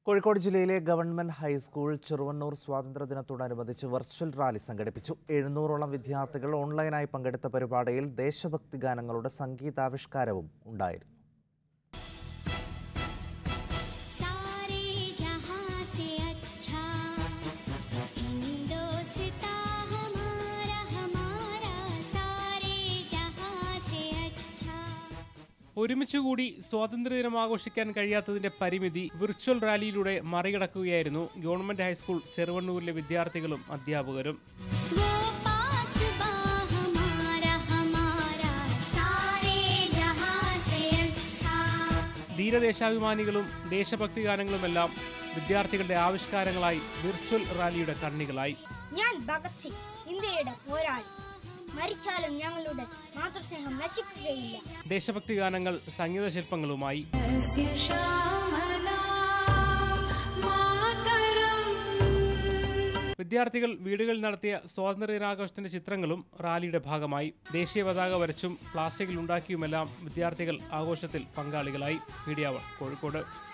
കോഴിക്കോട് ജില്ലയിലെ government high school Cheruvannur സ്വാതന്ത്ര്യദിനത്തോടനുബന്ധിച്ച് virtual rally സംഘടിപ്പിച്ചു എഴുന്നൂറോളം വിദ്യാർത്ഥികൾ ഓൺലൈനായി പങ്കെടുത്ത പരിപാടിയിൽ ദേശഭക്തി ഗാനങ്ങളുടെ സംഗീതാവിഷ്കാരവും ഉണ്ടായിരുന്നു सारे जहां से अच्छा हिंदोस्ता हमारा हमारा सारे जहां से अच्छा ഒരുമിച്ചുകൂടി സ്വാതന്ത്ര്യദിനം ആഘോഷിക്കാൻ കഴിയാത്തതിന്റെ പരിമിതി വിർച്വൽ റാലിയിലൂടെ മറികടക്കുകയായിരുന്നു ഗവൺമെന്റ് ഹൈസ്കൂൾ ചെറുവണ്ണൂരിലെ വിദ്യാർത്ഥികളും അധ്യാപകരും वो पास बा हमारा हमारा सारे जहां से अच्छा ധീരദേശാഭിമാനികളും ദേശഭക്തി ഗാനങ്ങളുമെല്ലാം വിദ്യാർത്ഥികളുടെ ആവിഷ്കാരങ്ങളായി വിർച്വൽ റാലിയുടെ കണ്ണികളായി ഞാൻ ഭഗത് സിംഗ് ഇന്ത്യയുടെ പോരാളി മരിച്ചാലും ഞങ്ങളുടെ മാതൃസ്നേഹം നശിക്കുകയില്ല ദേശഭക്തി ഗാനങ്ങൾ സംഗീത ശില്പങ്ങളുമായി വിദ്യാർത്ഥികൾ വീടുകളിൽ നടത്തിയ സ്വാതന്ത്ര്യദിനാഘോഷത്തിന്റെ ചിത്രങ്ങളും റാലിയുടെ ഭാഗമായി ദേശീയ പതാക വരച്ചും പ്ലാസ്റ്റിക്കിൽ ഉണ്ടാക്കിയുമെല്ലാം വിദ്യാർത്ഥികൾ ആഘോഷത്തിൽ പങ്കാളികളായി മീഡിയ വൺ കോഴിക്കോട്